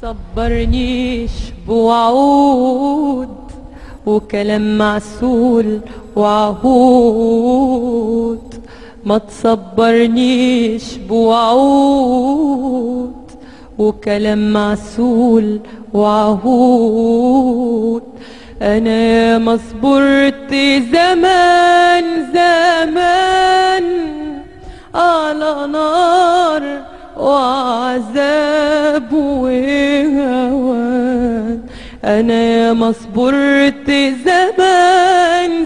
تصبرنيش بوعود وكلام معسول وعهود ما تصبرنيش بوعود وكلام معسول وعهود انا ما صبرت زمان زمان على نار وعذاب وهوان انا ما صبرت زمان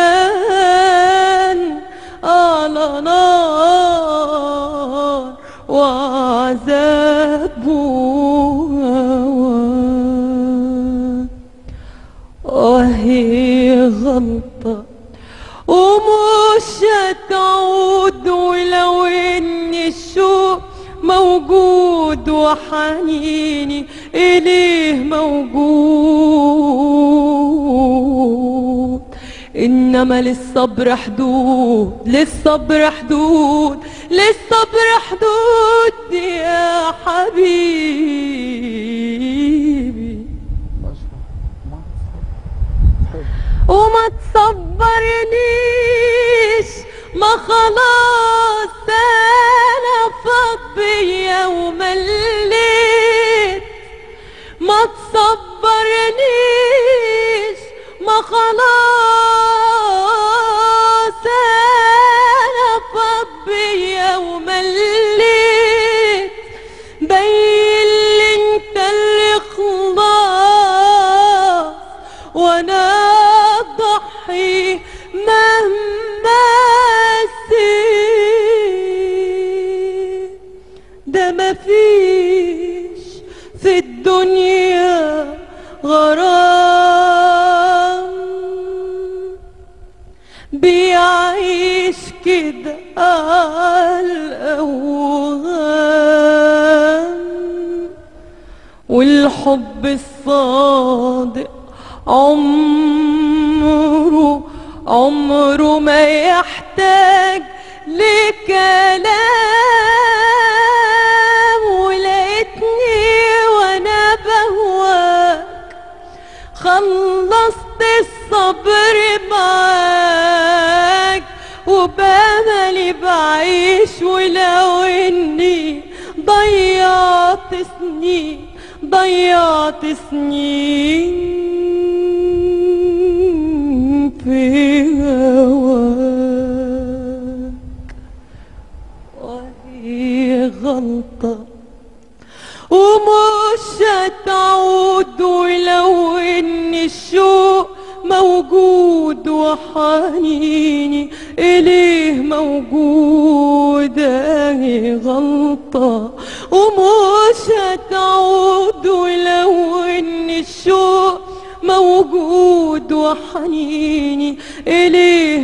زمان على نار وعذاب وهوان وهي غلطة ومش هتعود ولو ان الشوق موجود وحنيني إليه موجود إنما للصبر حدود للصبر حدود للصبر حدود يا حبيبي وما تصبرنيش ما خلاص انا فاض بيا ومليت ما تصبرنيش ما خلاص انا فاض بيا ومليت بين لي انت اللي خلاص وانا ضحي مهما سيب ده مفيش في الدنيا غرام بيعيش كده عالأوهام والحب الصادق عمره عمره ما يحتاج لكلام ولقيتني وانا بهواك خلصت الصبر معاك وبأملي بعيش ولو اني ضيعت سنين ضيعت سنين في هواك وهي غلطة ومش هتعود ولو ان الشوق موجود وحنيني إليه موجود هي غلطة ومش هتعود ولو ان الشوق موجود وحنيني إليه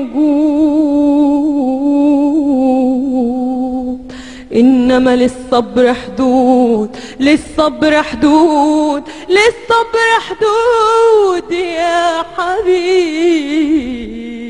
موجود إنما للصبر حدود للصبر حدود للصبر حدود يا حبيبي